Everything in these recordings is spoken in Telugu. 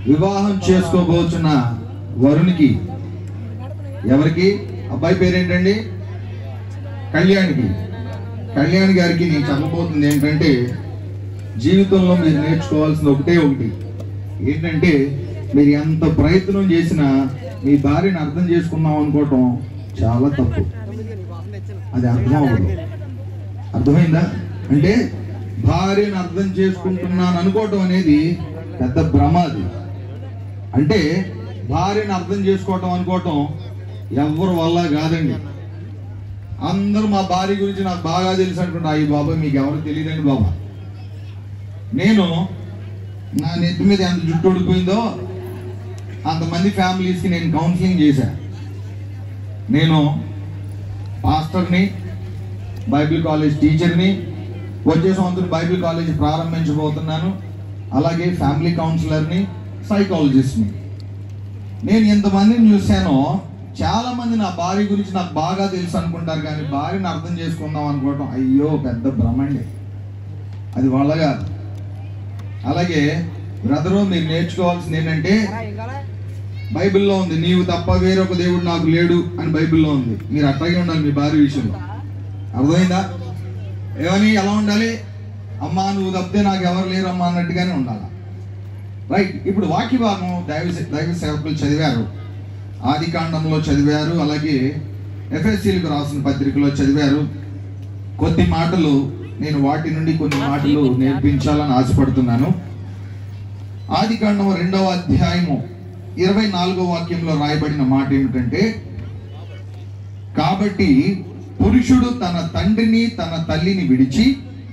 వివాహం చేసుకోబోతున్న వరునికి ఎవరికి అబ్బాయి పేరేంటండి కళ్యాణికి కళ్యాణ్ గారికి నేను చెప్పబోతుంది ఏంటంటే జీవితంలో మీరు నేర్చుకోవాల్సింది ఒకటే ఒకటి ఏంటంటే మీరు ఎంత ప్రయత్నం చేసినా మీ భార్యను అర్థం చేసుకుందాం అనుకోవటం చాలా తప్పు అది అర్థం అవ్వదు అర్థమైందా అంటే భార్యను అర్థం చేసుకుంటున్నాను అనుకోవటం అనేది పెద్ద భ్రమ అది అంటే భార్యను అర్థం చేసుకోవటం అనుకోవటం ఎవరి వల్ల కాదండి అందరూ మా భార్య గురించి నాకు బాగా తెలుసు అనుకుంటా అయ్యి బాబా మీకు ఎవరు తెలియదండి బాబా నేను నా నెత్తి మీద ఎంత జుట్టు ఊడిపోయిందో అంతమంది ఫ్యామిలీస్కి నేను కౌన్సిలింగ్ చేశాను నేను పాస్టర్ని బైబిల్ కాలేజ్ టీచర్ని వచ్చే సంవత్సరం బైబిల్ కాలేజ్ ప్రారంభించబోతున్నాను అలాగే ఫ్యామిలీ కౌన్సిలర్ని సైకాలజిస్ట్ని నేను ఎంతమందిని చూశానో చాలా మంది నా భార్య గురించి నాకు బాగా తెలుసు అనుకుంటారు కానీ భార్యను అర్థం చేసుకుందాం అనుకోవటం అయ్యో పెద్ద భ్రమండి అది వాళ్ళ కాదు అలాగే బ్రదరు మీరు నేర్చుకోవాల్సింది ఏంటంటే బైబిల్లో ఉంది నీవు తప్ప వేరొక దేవుడు నాకు లేడు అని బైబిల్లో ఉంది మీరు అట్లాగే ఉండాలి మీ భార్య విషయంలో అర్థమైందా ఏమని ఎలా ఉండాలి అమ్మా నువ్వు తప్పితే నాకు ఎవరు లేరమ్మా అన్నట్టుగానే ఉండాలి రైట్ ఇప్పుడు వాక్య భాగం దైవ దైవ సేవకులు చదివారు ఆది కాండంలో చదివారు అలాగే ఎఫ్ఎస్సీలకు రాసిన పత్రికలో చదివారు కొద్ది మాటలు నేను వాటి నుండి కొన్ని మాటలు నేర్పించాలని ఆశపడుతున్నాను ఆది కాండం రెండవ అధ్యాయము ఇరవై నాలుగో వాక్యంలో రాయబడిన మాట ఏమిటంటే కాబట్టి పురుషుడు తన తండ్రిని తన తల్లిని విడిచి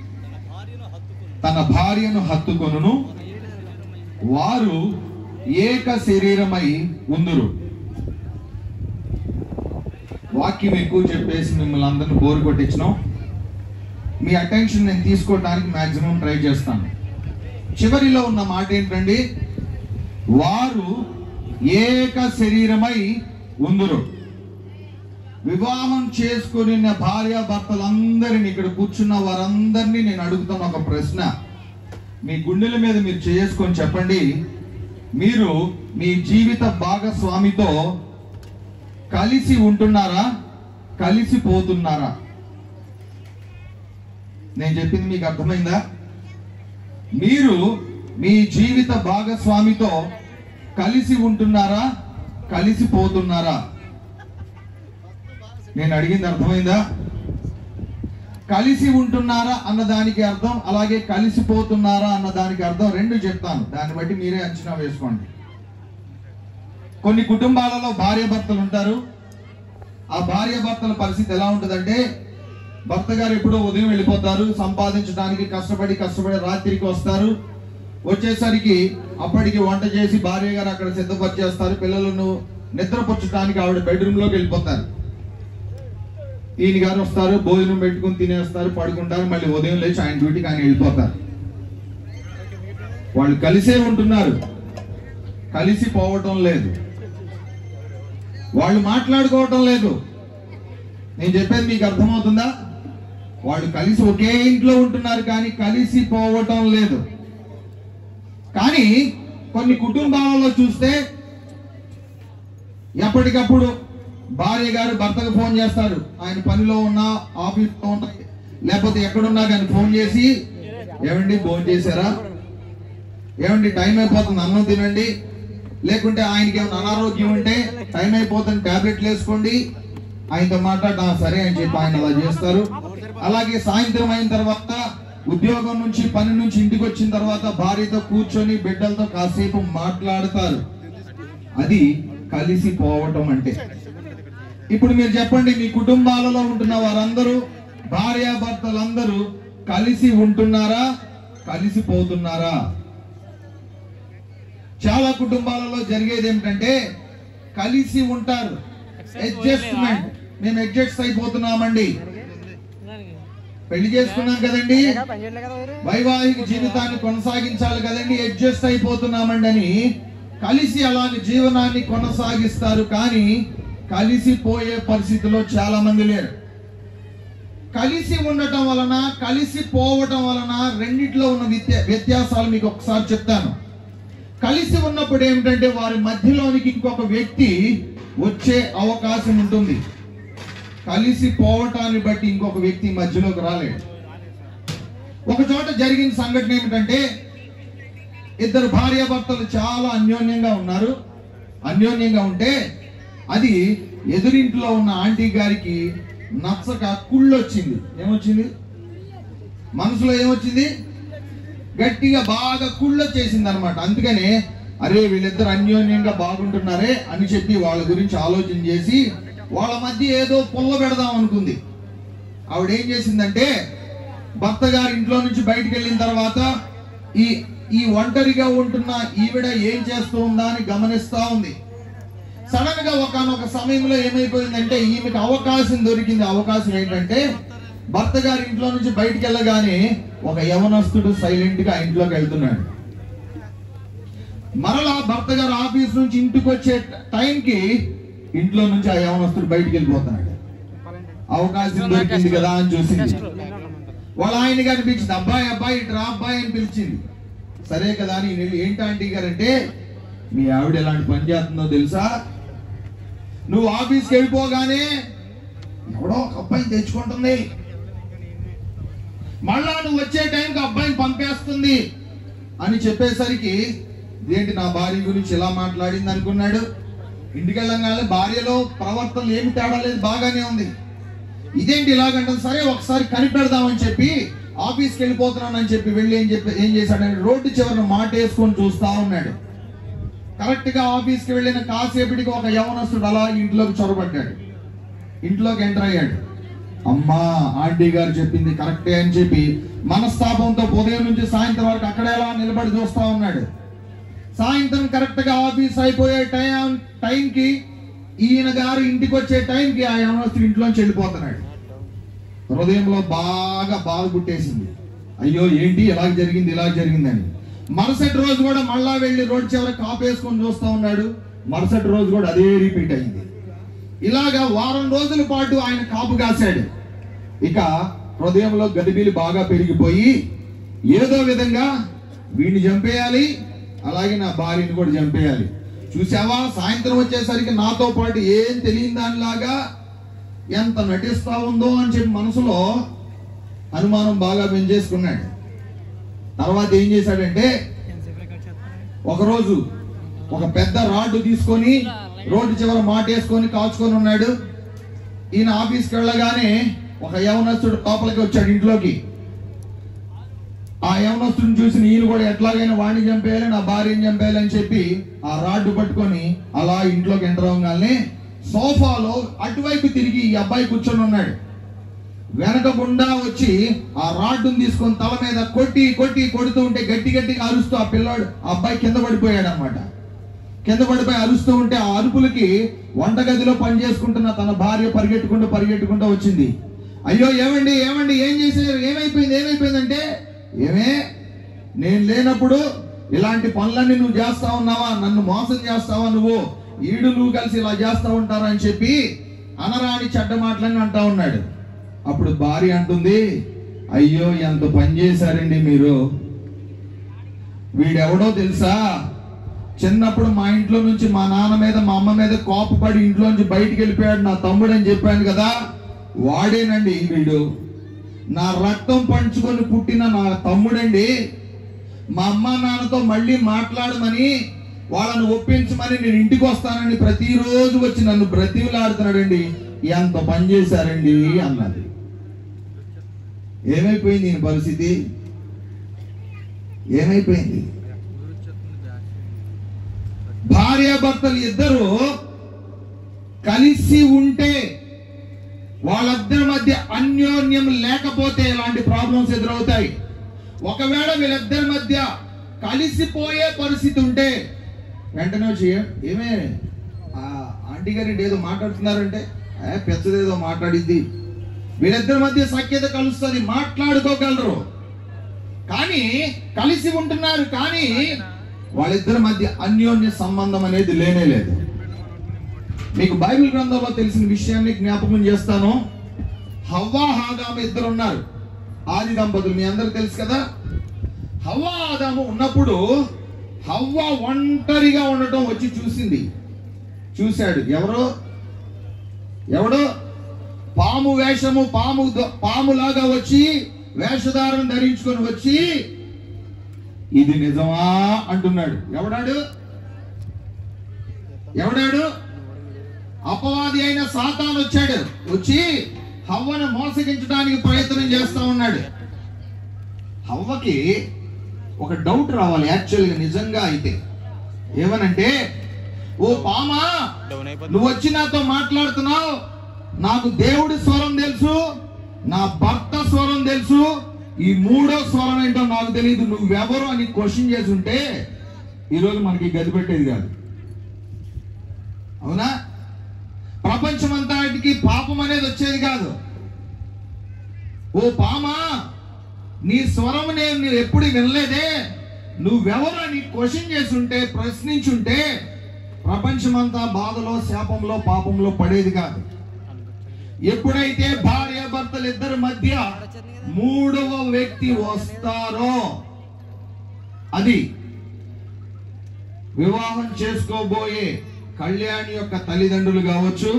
తన భార్యను హత్తుకొనును వారు ఏక శరీరమై ఉందురు వాక్యం ఎక్కువ చెప్పేసి మిమ్మల్ని అందరిని బోరు కొట్టించినాం మీ అటెన్షన్ నేను తీసుకోవడానికి మాక్సిమం ట్రై చేస్తాను చివరిలో ఉన్న మాట ఏంటండి వారు ఏక శరీరమై ఉందురు వివాహం చేసుకుని భార్య భర్తలందరినీ ఇక్కడ కూర్చున్న వారందరినీ నేను అడుగుతున్న ఒక ప్రశ్న మీ గుండెల మీద మీరు చేసుకొని చెప్పండి మీరు మీ జీవిత భాగస్వామితో కలిసి ఉంటున్నారా కలిసి పోతున్నారా నేను చెప్పింది మీకు అర్థమైందా మీరు మీ జీవిత భాగస్వామితో కలిసి ఉంటున్నారా కలిసి పోతున్నారా నేను అడిగింది అర్థమైందా కలిసి ఉంటున్నారా అన్న దానికి అర్థం అలాగే కలిసిపోతున్నారా అన్న దానికి అర్థం రెండు చెప్తాను దాన్ని బట్టి మీరే అంచనా వేసుకోండి కొన్ని కుటుంబాలలో భార్య భర్తలు ఉంటారు ఆ భార్య భర్తల పరిస్థితి ఎలా ఉంటుందంటే భర్త గారు ఎప్పుడో ఉదయం వెళ్ళిపోతారు సంపాదించడానికి కష్టపడి కష్టపడి రాత్రికి వస్తారు వచ్చేసరికి అప్పటికి వంట చేసి భార్య గారు అక్కడ సిద్ధపరిచేస్తారు పిల్లలను నిద్రపుచ్చడానికి ఆవిడ బెడ్రూమ్ లోకి వెళ్ళిపోతారు ఈయన గారు వస్తారు భోజనం పెట్టుకుని తినేస్తారు పడుకుంటారు మళ్ళీ ఉదయం లేచి ఆయన డ్యూటీకి ఆయన వెళ్ళిపోతారు వాళ్ళు కలిసే ఉంటున్నారు కలిసి పోవటం లేదు వాళ్ళు మాట్లాడుకోవటం లేదు నేను చెప్పేది మీకు అర్థమవుతుందా వాళ్ళు కలిసి ఒకే ఇంట్లో ఉంటున్నారు కానీ కలిసి పోవటం లేదు కానీ కొన్ని కుటుంబాలలో చూస్తే ఎప్పటికప్పుడు భార్య గారు భర్తకు ఫోన్ చేస్తారు ఆయన పనిలో ఉన్నా ఆఫీస్లో ఉన్నా లేకపోతే ఎక్కడున్నా కానీ ఫోన్ చేసి ఏమండి ఫోన్ చేశారా ఏమండి టైం అయిపోతుంది అన్నం తినండి లేకుంటే ఆయనకి ఏమైనా అనారోగ్యం ఉంటే టైం అయిపోతుంది టాబ్లెట్లు వేసుకోండి ఆయనతో మాట్లాడ సరే అని చెప్పి ఆయన అలా చేస్తారు అలాగే సాయంత్రం అయిన తర్వాత ఉద్యోగం నుంచి పని నుంచి ఇంటికి వచ్చిన తర్వాత భార్యతో కూర్చొని బిడ్డలతో కాసేపు మాట్లాడతారు అది కలిసి పోవటం అంటే ఇప్పుడు మీరు చెప్పండి మీ కుటుంబాలలో ఉంటున్న వారందరూ భార్యాభర్తలందరూ కలిసి ఉంటున్నారా కలిసి పోతున్నారా చాలా కుటుంబాలలో జరిగేది ఏమిటంటే కలిసి ఉంటారు అడ్జస్ట్మెంట్ మేము అడ్జస్ట్ అయిపోతున్నామండి పెళ్లి చేసుకున్నాం కదండి వైవాహిక జీవితాన్ని కొనసాగించాలి కదండి అడ్జస్ట్ అయిపోతున్నామండి అని కలిసి అలాంటి జీవనాన్ని కొనసాగిస్తారు కానీ కలిసిపోయే పరిస్థితిలో చాలా మంది లేరు కలిసి ఉండటం వలన కలిసి పోవటం వలన రెండిట్లో ఉన్న వ్యత్య- వ్యత్యాసాలు మీకు ఒకసారి చెప్తాను కలిసి ఉన్నప్పుడు ఏమిటంటే వారి మధ్యలోనికి ఇంకొక వ్యక్తి వచ్చే అవకాశం ఉంటుంది కలిసి పోవటాన్ని బట్టి ఇంకొక వ్యక్తి మధ్యలోకి రాలేడు ఒక చోట జరిగిన సంఘటన ఏమిటంటే ఇద్దరు భార్యాభర్తలు చాలా అన్యోన్యంగా ఉన్నారు అన్యోన్యంగా ఉంటే అది ఎదురింట్లో ఉన్న ఆంటీ గారికి నచ్చక కుళ్ళు వచ్చింది ఏమొచ్చింది మనసులో ఏమొచ్చింది గట్టిగా బాగా కుళ్ళ చేసింది అనమాట అందుకనే అరే వీళ్ళిద్దరు అన్యోన్యంగా బాగుంటున్నారే అని చెప్పి వాళ్ళ గురించి ఆలోచన చేసి వాళ్ళ మధ్య ఏదో పుల్ల పెడదాం అనుకుంది ఆవిడ ఏం చేసిందంటే భర్త గారి ఇంట్లో నుంచి బయటికి వెళ్ళిన తర్వాత ఈ ఈ ఒంటరిగా ఉంటున్న ఈవిడ ఏం చేస్తూ ఉందా అని గమనిస్తా ఉంది సడన్ గా ఒకనొక సమయంలో ఏమైపోయిందంటే ఈమెకు అవకాశం దొరికింది అవకాశం ఏంటంటే భర్త గారి ఇంట్లో నుంచి బయటికి వెళ్ళగానే ఒక యవనస్తుడు సైలెంట్ గా ఇంట్లోకి వెళ్తున్నాడు మరలా భర్త గారు ఆఫీస్ నుంచి ఇంటికి వచ్చే టైంకి ఇంట్లో నుంచి ఆ యవనస్తుడు బయటికి వెళ్ళిపోతున్నాడు అవకాశం దొరికింది కదా అని చూసింది వాళ్ళ ఆయన గారిని పిలిచింది అబ్బాయి అబ్బాయి ఇట్రా అబ్బాయి అని పిలిచింది సరే కదా అని ఈయన వెళ్ళి, ఏంటి ఆంటీ గారు అంటే మీ ఆవిడ ఎలాంటి పని చేస్తుందో తెలుసా నువ్వు ఆఫీస్కి వెళ్ళిపోగానే ఎవడో ఒక అబ్బాయిని తెచ్చుకుంటుంది మళ్ళా నువ్వు వచ్చే టైంకి అబ్బాయిని పంపేస్తుంది అని చెప్పేసరికి ఇదేంటి నా భార్య గురించి ఇలా మాట్లాడింది అనుకున్నాడు ఇంటికి వెళ్ళంగానే భార్యలో ప్రవర్తన ఏమి తేడా లేదు బాగానే ఉంది ఇదేంటి ఇలాగంటుంది సరే ఒకసారి కనిపెడదామని చెప్పి ఆఫీస్కి వెళ్ళిపోతున్నానని చెప్పి వెళ్ళి ఏం చెప్పి ఏం చేశాడంటే రోడ్డు చివరన మాట వేసుకొని చూస్తా ఉన్నాడు కరెక్ట్ గా ఆఫీస్కి వెళ్ళిన కాసేపటికి ఒక యవనస్తుడు అలా ఇంట్లోకి చొరబడ్డాడు ఇంట్లోకి ఎంటర్ అయ్యాడు అమ్మా ఆంటీ గారు చెప్పింది కరెక్టే అని చెప్పి మనస్తాపంతో ఉదయం నుంచి సాయంత్రం వరకు అక్కడే అలా నిలబడి చూస్తా ఉన్నాడు సాయంత్రం కరెక్ట్ గా ఆఫీస్ అయిపోయే టైం టైంకి ఈయన గారు ఇంటికి వచ్చే టైంకి ఆ యవనస్తుడు ఇంట్లోంచి వెళ్ళిపోతున్నాడు హృదయంలో బాగా బాధ పుట్టేసింది అయ్యో ఏంటి ఇలా జరిగింది ఇలా జరిగిందని మరుసటి రోజు కూడా మళ్ళా వెళ్ళి రోడ్ చివర కాపేసుకొని చూస్తా ఉన్నాడు మరుసటి రోజు కూడా అదే రిపీట్ అయింది ఇలాగా వారం రోజుల పాటు ఆయన కాపు కాశాడు ఇక హృదయంలో గదిబిలి బాగా పెరిగిపోయి ఏదో విధంగా వీడిని చంపేయాలి అలాగే నా భార్యని కూడా చంపేయాలి చూసావా సాయంత్రం వచ్చేసరికి నాతో పాటు ఏం తెలియని దానిలాగా ఎంత నటిస్తా ఉందో అని చెప్పి మనసులో అనుమానం బాగా పెంచేసుకున్నాడు తర్వాత ఏం చేశాడంటే ఒకరోజు ఒక పెద్ద రాడ్డు తీసుకొని రోడ్డు చివర మాటేసుకొని కాచుకొని ఉన్నాడు ఈయన ఆఫీస్కి వెళ్ళగానే ఒక యవనస్తుడు లోపలికి వచ్చాడు ఇంట్లోకి ఆ యవనస్తుడిని చూసి ఈయన కూడా ఎట్లాగైనా వాడిని చంపేయాలి నా భార్యని చంపేయాలి అని చెప్పి ఆ రాడ్డు పట్టుకొని అలా ఇంట్లోకి ఎంటర్ అవ్వగానే సోఫాలో అటువైపు తిరిగి ఈ అబ్బాయి కూర్చొని ఉన్నాడు వెనక గుండా వచ్చి ఆ రాడ్డును తీసుకొని తల మీద కొట్టి కొట్టి కొడుతూ ఉంటే గట్టి గట్టిగా అరుస్తూ ఆ పిల్లాడు ఆ అబ్బాయి కింద పడిపోయాడు అనమాట కింద పడిపోయి అరుస్తూ ఉంటే ఆ అరుపులకి వంటగదిలో పని చేసుకుంటున్న తన భార్య పరిగెట్టుకుంటూ పరిగెట్టుకుంటూ వచ్చింది అయ్యో ఏమండి ఏమండి ఏం చేశారు ఏమైపోయింది ఏమైపోయిందంటే ఏమే నేను లేనప్పుడు ఇలాంటి పనులన్నీ నువ్వు చేస్తా ఉన్నావా నన్ను మోసం చేస్తావా నువ్వు ఈడు నువ్వు కలిసి ఇలా చేస్తా ఉంటారా అని చెప్పి అనరాని చెడ్డ మాటలని అంటా ఉన్నాడు అప్పుడు భార్య అంటుంది అయ్యో ఎంత పని చేశారండి మీరు వీడెవడో తెలుసా చిన్నప్పుడు మా ఇంట్లో నుంచి మా నాన్న మీద మా అమ్మ మీద కోపపడి ఇంట్లో నుంచి బయటికి వెళ్ళిపోయాడు నా తమ్ముడు అని చెప్పాను కదా వాడేనండి వీడు నా రక్తం పంచుకొని పుట్టిన నా తమ్ముడండి మా అమ్మ నాన్నతో మళ్ళీ మాట్లాడమని వాళ్ళని ఒప్పించమని నేను ఇంటికి వస్తానని ప్రతిరోజు వచ్చి నన్ను బ్రతివులాడుతున్నాడండి ఎంత పని చేశారండి అన్నది ఏమైపోయింది ఈయన పరిస్థితి ఏమైపోయింది భార్యాభర్తలు ఇద్దరు కలిసి ఉంటే వాళ్ళిద్దరి మధ్య అన్యోన్యం లేకపోతే ఇలాంటి ప్రాబ్లమ్స్ ఎదురవుతాయి ఒకవేళ వీళ్ళిద్దరి మధ్య కలిసిపోయే పరిస్థితి ఉంటే వెంటనే వచ్చి "ఏ- ఏమే ఆ ఆంటీ గారి ఏదో మాట్లాడుతున్నారంటే "ఏ, పెద్దదేదో మాట్లాడిద్ది వీళ్ళిద్దరి మధ్య సఖ్యత కలుస్తుంది మాట్లాడుకోగలరు కానీ కలిసి ఉంటున్నారు కానీ వాళ్ళిద్దరి మధ్య అన్యోన్య సంబంధం అనేది లేనే లేదు మీకు బైబిల్ గ్రంథంలో తెలిసిన విషయాన్ని జ్ఞాపకం చేస్తాను హవ్వా హాదాము ఇద్దరు ఉన్నారు ఆది దంపతులు మీ అందరికి తెలుసు కదా హవ్వా ఆదాము ఉన్నప్పుడు హవ్వ ఒంటరిగా ఉండటం వచ్చి చూసింది చూశాడు ఎవరు ఎవడు పాము వేషము పాము ద- పాములాగా వచ్చి వేషధారం ధరించుకొని వచ్చి ఇది నిజమా అంటున్నాడు ఎవడాడు ఎవడాడు అపవాది అయిన సాతాన్ వచ్చాడు వచ్చి హవ్వను మోసగించడానికి ప్రయత్నం చేస్తా ఉన్నాడు హవ్వకి ఒక డౌట్ రావాలి యాక్చువల్గా నిజంగా అయితే ఏమనంటే ఓ పామా నువ్వు వచ్చి నాతో మాట్లాడుతున్నావు నాకు దేవుడి స్వరం తెలుసు నా భర్త స్వరం తెలుసు ఈ మూడో స్వరం ఏంటో నాకు తెలియదు నువ్వెవరు అని క్వశ్చన్ చేసి ఉంటే ఈరోజు మనకి గది పెట్టేది కాదు అవునా ప్రపంచమంతాటికి పాపం అనేది వచ్చేది కాదు ఓ పామా నీ స్వరం నేను నువ్వు ఎప్పుడు వినలేదే నువ్వెవరు అని క్వశ్చన్ చేసుంటే ప్రశ్నించుంటే ప్రపంచమంతా బాధలో శాపంలో పాపంలో పడేది కాదు ఎప్పుడైతే భార్య భర్తలు ఇద్దరి మధ్య మూడవ వ్యక్తి వస్తారో అది వివాహం చేసుకోబోయే కళ్యాణి యొక్క తల్లిదండ్రులు కావచ్చు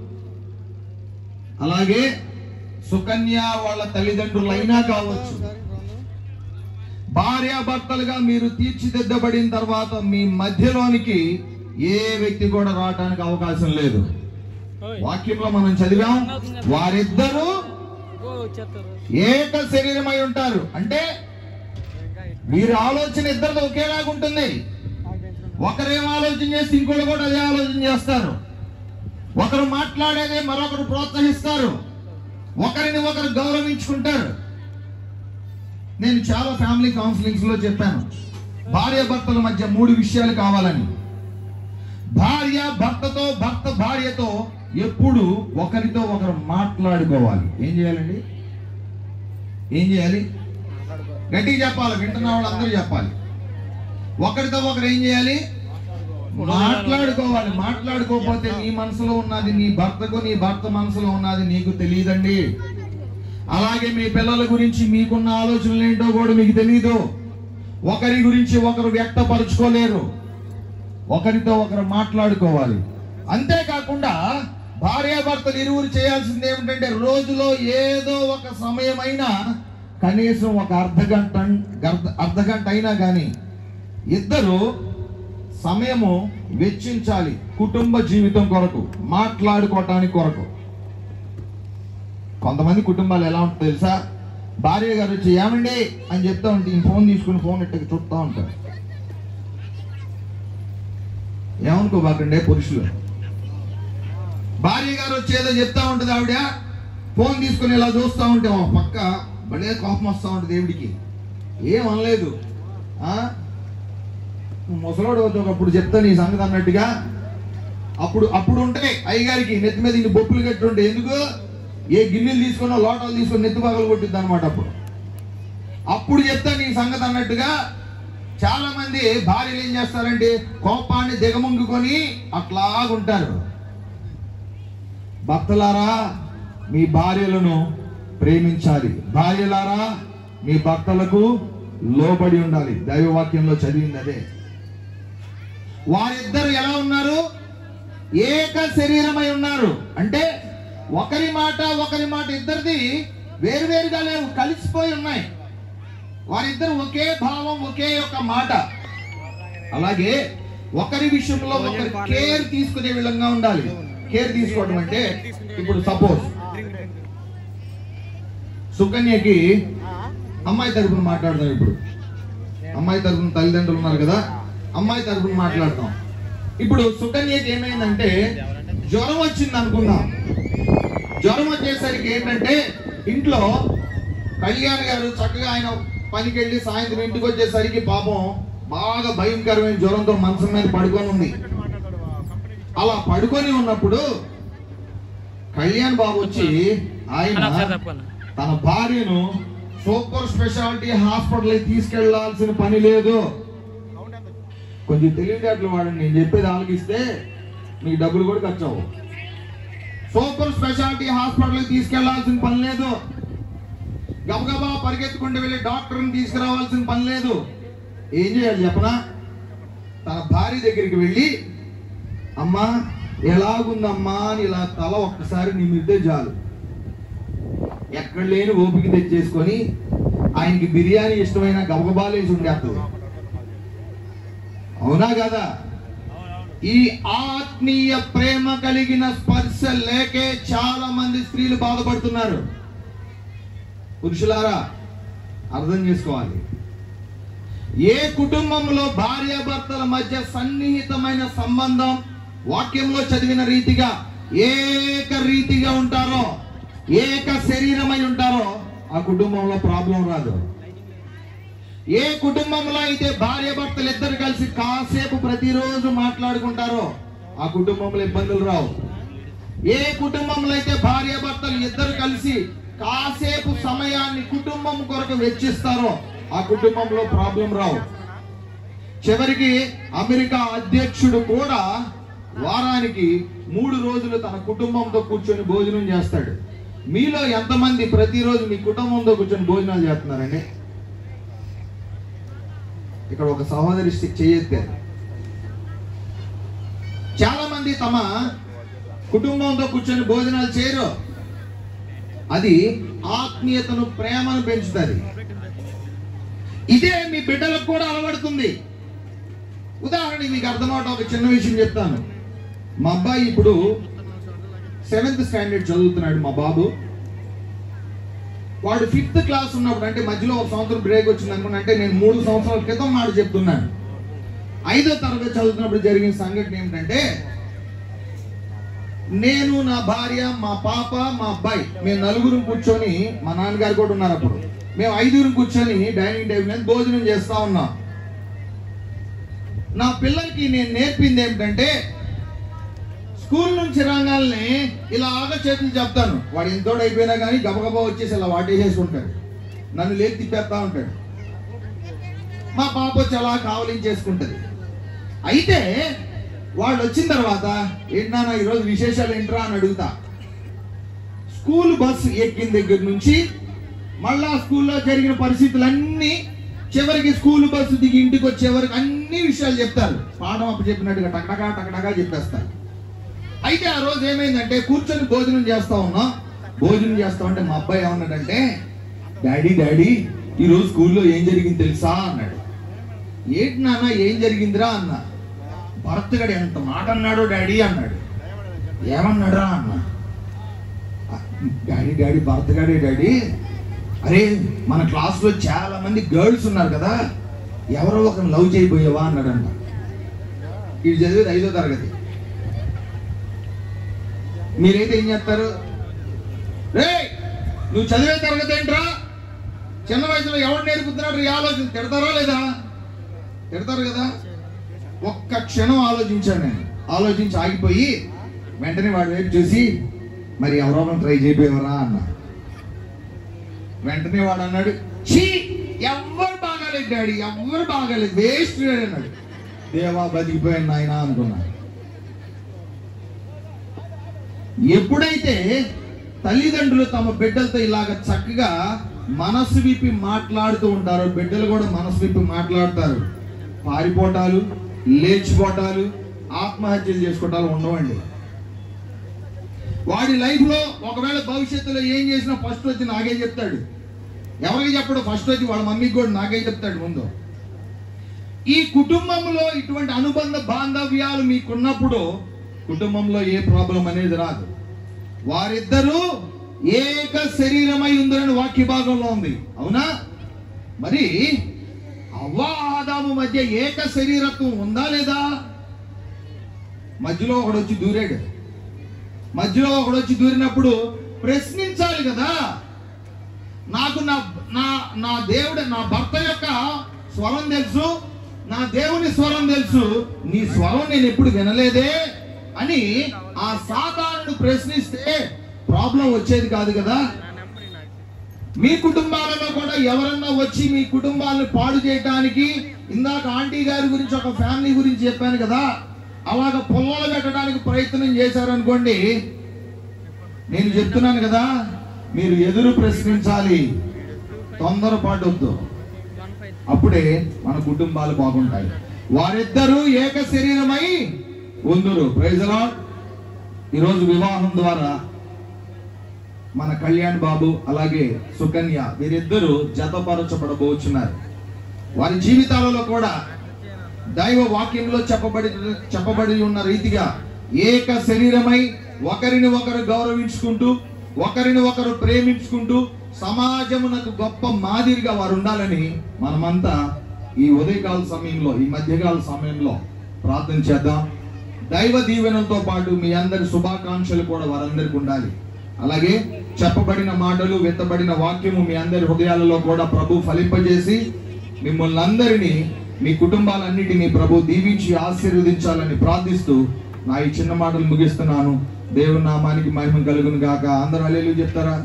అలాగే సుకన్య వాళ్ళ తల్లిదండ్రులైనా కావచ్చు భార్యాభర్తలుగా మీరు తీర్చిదిద్దబడిన తర్వాత మీ మధ్యలోనికి ఏ వ్యక్తి కూడా రావడానికి అవకాశం లేదు వాక్యంలో మనం చదివాం వారిద్దరూ ఏక శరీరమై ఉంటారు అంటే వీరి ఆలోచన ఇద్దరిది ఒకేలాగా ఉంటుంది ఒకరేం ఆలోచన చేస్తే ఇంకోటి కూడా అదే ఆలోచన చేస్తారు ఒకరు మాట్లాడేదే మరొకరు ప్రోత్సహిస్తారు ఒకరిని ఒకరు గౌరవించుకుంటారు నేను చాలా ఫ్యామిలీ కౌన్సిలింగ్స్ లో చెప్పాను భార్య భర్తల మధ్య మూడు విషయాలు కావాలని భార్య భర్తతో భర్త భార్యతో ఎప్పుడు ఒకరితో ఒకరు మాట్లాడుకోవాలి ఏం చేయాలండి ఏం చేయాలి గట్టిగా చెప్పాలి వింటున్న వాళ్ళందరూ చెప్పాలి ఒకరితో ఒకరు ఏం చేయాలి మాట్లాడుకోవాలి మాట్లాడుకోకపోతే నీ మనసులో ఉన్నది నీ భర్తకు నీ భర్త మనసులో ఉన్నది నీకు తెలియదండి అలాగే మీ పిల్లల గురించి మీకున్న ఆలోచనలు ఏంటో కూడా మీకు తెలియదు ఒకరి గురించి ఒకరు వ్యక్తపరచుకోలేరు ఒకరితో ఒకరు మాట్లాడుకోవాలి అంతేకాకుండా భార్యాభర్తలు ఇరువురు చేయాల్సింది ఏమిటంటే రోజులో ఏదో ఒక సమయమైనా కనీసం ఒక అర్ధ గంట గర్ధ- అర్ధ గంట అయినా కానీ ఇద్దరు సమయము వెచ్చించాలి కుటుంబ జీవితం కొరకు మాట్లాడుకోవటానికి కొరకు కొంతమంది కుటుంబాలు ఎలా ఉంటుందో తెలుసా భార్య గారు వచ్చి ఏమండి అని చెప్తా ఉంటే ఈ ఫోన్ తీసుకుని ఫోన్ ఇట్టకి చూస్తూ ఉంటారు ఏమనుకోబాకండి పురుషులు భార్య గారు వచ్చి ఏదో చెప్తా ఉంటుంది ఆవిడ ఫోన్ తీసుకుని ఇలా చూస్తూ ఉంటే ఓ పక్క భలే కోపం వస్తూ ఉంటుంది దేవుడికి ఏం అనలేదు ఆ? నువ్వు ముసలోడు ఒకప్పుడు చెప్తా నీ సంగతి అన్నట్టుగా అప్పుడు అప్పుడు ఉంటాయి అయ్యగారికి నెత్తి మీద ఇన్ని బొప్పులు కట్టి ఉంటే ఎందుకు ఏ గిన్నెలు తీసుకున్నా లోటాలు తీసుకొని నెత్తి పగలు కొట్టిద్ది అనమాట అప్పుడు అప్పుడు చెప్తా నీ సంగతి అన్నట్టుగా చాలా మంది భార్యలు ఏం చేస్తారంటే కోపాన్ని దిగముంగుకొని అట్లాగుంటారు భర్తలారా మీ భార్యలను ప్రేమించాలి భార్యలారా మీ భర్తలకు లోబడి ఉండాలి దైవవాక్యంలో చదివింది అదే వారిద్దరు ఎలా ఉన్నారు ఏక శరీరమై ఉన్నారు అంటే ఒకరి మాట ఒకరి మాట ఇద్దరిది వేరువేరుగా లేవు కలిసిపోయి ఉన్నాయి వారిద్దరు ఒకే భావం ఒకే యొక్క మాట అలాగే ఒకరి విషయంలో ఒకరి కేర్ తీసుకునే విధంగా ఉండాలి కేర్ తీసుకోవడం అంటే ఇప్పుడు సపోజ్ సుకన్యకి అమ్మాయి తరపున మాట్లాడదాం ఇప్పుడు అమ్మాయి తరపున తల్లిదండ్రులు ఉన్నారు కదా అమ్మాయి తరపున మాట్లాడతాం ఇప్పుడు సుకన్యకి ఏమైందంటే జ్వరం వచ్చింది అనుకుందాం జ్వరం వచ్చేసరికి ఏంటంటే ఇంట్లో కళ్యాణ్ గారు చక్కగా ఆయన పనికి వెళ్ళి సాయంత్రం ఇంటికి వచ్చేసరికి పాపం బాగా భయంకరమైన జ్వరంతో మంచం మీద పడుకొని ఉంది అలా పడుకొని ఉన్నప్పుడు కళ్యాణ్ బాబు వచ్చి ఆయన తన భార్యను సూపర్ స్పెషాలిటీ హాస్పిటల్ తీసుకెళ్లాల్సిన పని లేదు కొంచెం తెలివితేటలు వాడండి నేను చెప్పేది ఆలకిస్తే మీకు డబ్బులు కూడా ఖర్చు అవ్వవు సూపర్ స్పెషాలిటీ హాస్పిటల్ తీసుకెళ్లాల్సిన పని లేదు గబగబా పరిగెత్తుకుంటూ వెళ్ళి డాక్టర్ని తీసుకురావాల్సిన పని లేదు ఏం చేయాలి చెప్పనా భార్య దగ్గరికి వెళ్ళి అమ్మా ఎలాగుందమ్మా అని ఇలా తల ఒక్కసారి నిమిరితే చాలు ఎక్కడ లేని ఓపిక తెచ్చేసుకొని ఆయనకి బిర్యానీ ఇష్టమైన గబగబాలేసి ఉండేస్తుంది అవునా కదా ఈ ఆత్మీయ ప్రేమ కలిగిన స్పర్శ లేకే చాలా మంది స్త్రీలు బాధపడుతున్నారు పురుషులారా అర్థం చేసుకోవాలి ఏ కుటుంబంలో భార్యాభర్తల మధ్య సన్నిహితమైన సంబంధం వాక్యంలో చదివిన రీతిగా ఏక రీతిగా ఉంటారో ఏక శరీరమై ఉంటారో ఆ కుటుంబంలో ప్రాబ్లం రాదు ఏ కుటుంబంలో అయితే భార్య భర్తలు ఇద్దరు కలిసి కాసేపు ప్రతిరోజు మాట్లాడుకుంటారో ఆ కుటుంబంలో ఇబ్బందులు రావు ఏ కుటుంబంలో అయితే భార్య భర్తలు ఇద్దరు కలిసి కాసేపు సమయాన్ని కుటుంబం కొరకు వెచ్చిస్తారో ఆ కుటుంబంలో ప్రాబ్లం రావు చివరికి అమెరికా అధ్యక్షుడు కూడా వారానికి మూడు రోజులు తన కుటుంబంతో కూర్చొని భోజనం చేస్తాడు మీలో ఎంతమంది ప్రతిరోజు మీ కుటుంబంతో కూర్చొని భోజనాలు చేస్తున్నారండి ఇక్కడ ఒక సహోదరి చేయెత్తారు చాలా మంది తమ కుటుంబంతో కూర్చొని భోజనాలు చేయరు అది ఆత్మీయతను ప్రేమను పెంచుతుంది ఇదే మీ బిడ్డలకు కూడా అలవడుతుంది ఉదాహరణకి మీకు అర్థమవటం ఒక చిన్న విషయం చెప్తాను మా అబ్బాయి ఇప్పుడు సెవెంత్ స్టాండర్డ్ చదువుతున్నాడు మా బాబు వాడు ఫిఫ్త్ క్లాస్ ఉన్నప్పుడు అంటే మధ్యలో ఒక సంవత్సరం బ్రేక్ వచ్చింది అనుకున్నా అంటే నేను మూడు సంవత్సరాల క్రితం మాట చెప్తున్నాను ఐదో తరగతి చదువుతున్నప్పుడు జరిగిన సంఘటన ఏమిటంటే నేను నా భార్య మా పాప మా అబ్బాయి మేము నలుగురు కూర్చొని మా నాన్నగారు కూడా ఉన్నారు అప్పుడు మేము ఐదుగురు కూర్చొని డైనింగ్ టేబుల్ మీద భోజనం చేస్తా ఉన్నాం నా పిల్లలకి నేను నేర్పింది ఏమిటంటే స్కూల్ నుంచి రాగానే ఇలా ఆగ చేతులు చెప్తాను వాడు ఎంతోడు అయిపోయినా కానీ గబగబా వచ్చేసి ఇలా వాటేసేసి ఉంటాడు నన్ను లేచి తిప్పేస్తా ఉంటాడు మా పాప వచ్చి అలా కావలించేసుకుంటది అయితే వాళ్ళు వచ్చిన తర్వాత ఏంటన్నా ఈరోజు విశేషాలు ఏంట్రా అని అడుగుతా స్కూల్ బస్సు ఎక్కిన దగ్గర నుంచి మళ్ళా స్కూల్లో జరిగిన పరిస్థితులన్నీ చివరికి స్కూల్ బస్సు దిగి ఇంటికి వచ్చే వరకు అన్ని విషయాలు చెప్తారు పాఠం అప్పు చెప్పినట్టుగా టకటకా టకటకా చెప్పేస్తారు అయితే ఆ రోజు ఏమైందంటే కూర్చొని భోజనం చేస్తా ఉన్నాం భోజనం చేస్తా ఉంటే మా అబ్బాయి ఏమన్నాడంటే డాడీ డాడీ ఈ రోజు స్కూల్లో ఏం జరిగింది తెలుసా అన్నాడు ఏంటి నాన్న ఏం జరిగిందిరా అన్నా భరత్ గడు ఎంత మాట అన్నాడో డాడీ అన్నాడు ఏమన్నాడా అన్న డాడీ డాడీ భరత్ గాడే డాడీ అరే మన క్లాస్లో చాలా మంది గర్ల్స్ ఉన్నారు కదా ఎవరో ఒకరిని లవ్ చేయబోయేవా అన్నాడంట ఇది చదివేది ఐదో తరగతి మీరైతే ఏం చేస్తారు రే నువ్వు చదివే తరగతి ఏంట్రా చిన్న వయసులో ఎవరు నేర్పుతున్నాడు ఈ ఆలోచన తిడతారా లేదా తిడతారు కదా ఒక్క క్షణం ఆలోచించాను నేను ఆలోచించి ఆగిపోయి వెంటనే వాడి వైపు చూసి మరి ఎవరో ట్రై చేయపోయేవరా అన్న వెంటనే వాడు అన్నాడు చీ ఎవ్వరు బాగాలేదు డాడీ ఎవ్వరు బాగాలేదు వేస్ట్ అన్నాడు దేవా బతికిపోయాను నాయన అనుకున్నా ఎప్పుడైతే తల్లిదండ్రులు తమ బిడ్డలతో ఇలాగ చక్కగా మనసు విప్పి మాట్లాడుతూ ఉంటారో బిడ్డలు కూడా మనసు విప్పి మాట్లాడతారు పారిపోవటాలు లేచిపోవటాలు ఆత్మహత్యలు చేసుకోవటాలు ఉండవండి వాడి లైఫ్ లో ఒకవేళ భవిష్యత్తులో ఏం చేసినా ఫస్ట్ వచ్చి నాకే చెప్తాడు ఎవరికి చెప్పడు ఫస్ట్ వచ్చి వాళ్ళ మమ్మీకి కూడా నాకే చెప్తాడు ముందు ఈ కుటుంబంలో ఇటువంటి అనుబంధ బాంధవ్యాలు మీకున్నప్పుడు కుటుంబంలో ఏ ప్రాబ్లం అనేది రాదు వారిద్దరూ ఏక శరీరమై ఉందని వాక్య భాగంలో ఉంది అవునా మరి అవ్వ ఆదాము మధ్య ఏక శరీరత్వం ఉందా లేదా మధ్యలో ఒకడు వచ్చి దూరాడు మధ్యలో ఒకడు వచ్చి దూరినప్పుడు ప్రశ్నించాలి కదా నాకు నా నా నా దేవుడు నా భర్త యొక్క స్వరం తెలుసు నా దేవుని స్వరం తెలుసు నీ స్వరం నేను ఎప్పుడు వినలేదే అని ఆ సాతానుడు ప్రశ్నిస్తే ప్రాబ్లం వచ్చేది కాదు కదా మీ కుటుంబాలలో కూడా ఎవరన్నా వచ్చి మీ కుటుంబాలను పాడు చేయడానికి ఇందాక ఆంటీ గారి గురించి ఒక ఫ్యామిలీ గురించి చెప్పాను కదా అలాగ పొలాలు పెట్టడానికి ప్రయత్నం చేశారనుకోండి నేను చెప్తున్నాను కదా మీరు ఎదురు ప్రశ్నించాలి తొందరపాటు వద్దు అప్పుడే మన కుటుంబాలు బాగుంటాయి వారిద్దరూ ఏక శరీరమై ఉందురు ప్రైజలా ఈరోజు వివాహం ద్వారా మన కళ్యాణ్ బాబు అలాగే సుకన్య వీరిద్దరూ జతపరచబడబోచున్నారు వారి జీవితాలలో కూడా దైవ వాక్యంలో చెప్పబడి చెప్పబడి ఉన్న రీతిగా ఏక శరీరమై ఒకరిని ఒకరు గౌరవించుకుంటూ ఒకరిని ఒకరు ప్రేమించుకుంటూ సమాజమునకు గొప్ప మాదిరిగా వారు ఉండాలని మనమంతా ఈ ఉదయకాల సమయంలో ఈ మధ్యకాల సమయంలో ప్రార్థన చేద్దాం దైవ దీవెనలతో పాటు మీ అందరి శుభాకాంక్షలు కూడా వారందరికీ ఉండాలి అలాగే చెప్పబడిన మాటలు విత్తబడిన వాక్యము మీ అందరి హృదయాలలో కూడా ప్రభు ఫలింపజేసి మిమ్మల్ని అందరినీ మీ కుటుంబాలన్నిటినీ ప్రభు దీవించి ఆశీర్వదించాలని ప్రార్థిస్తూ నా ఈ చిన్న మాటలు ముగిస్తున్నాను దేవుని నామానికి మహిమ కలుగును గాక అందరూ అలేలు చెప్తారా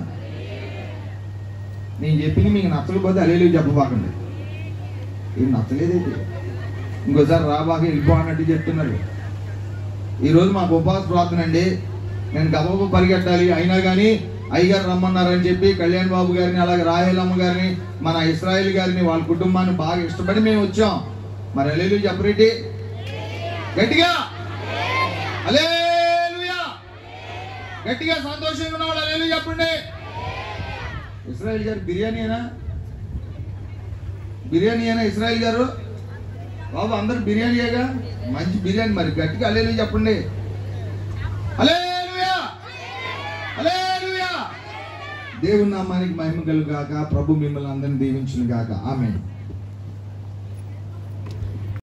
నేను చెప్పింది మీకు నచ్చకపోతే అలేలు చెప్పబాకండి ఏం నచ్చలేదైతే ఇంకోసారి రాబాగా వెళ్ళిపో అన్నట్టు చెప్తున్నారు ఈరోజు మాకు ఉపవాస ప్రార్థన అండి నేను గబగబ పరిగెట్టాలి అయినా కానీ అయ్యగారు రమ్మన్నారని చెప్పి కళ్యాణ్ బాబు గారిని అలాగే రాహేలమ్మ గారిని మన ఇస్రాయేల్ గారిని వాళ్ళ కుటుంబాన్ని బాగా ఇష్టపడి మేము వచ్చాం మరి అలేలు చెప్పరేటి గట్టిగా అలేలుయా గట్టిగా సంతోషంగా ఉన్న వాళ్ళు అలేలు చెప్పండి ఇస్రాయేల్ గారు బిర్యానీ అయినా బిర్యానీ అయినా ఇస్రాయేల్ గారు బాబు అందరు బిర్యానీయేగా మంచి బిర్యానీ మరి గట్టిగా అలేలు చెప్పండి హల్లెలూయా హల్లెలూయా దేవుని నామానికి మహిమ కలుగాక ప్రభు మిమ్మల్ని అందరిని దీవించును గాక ఆమె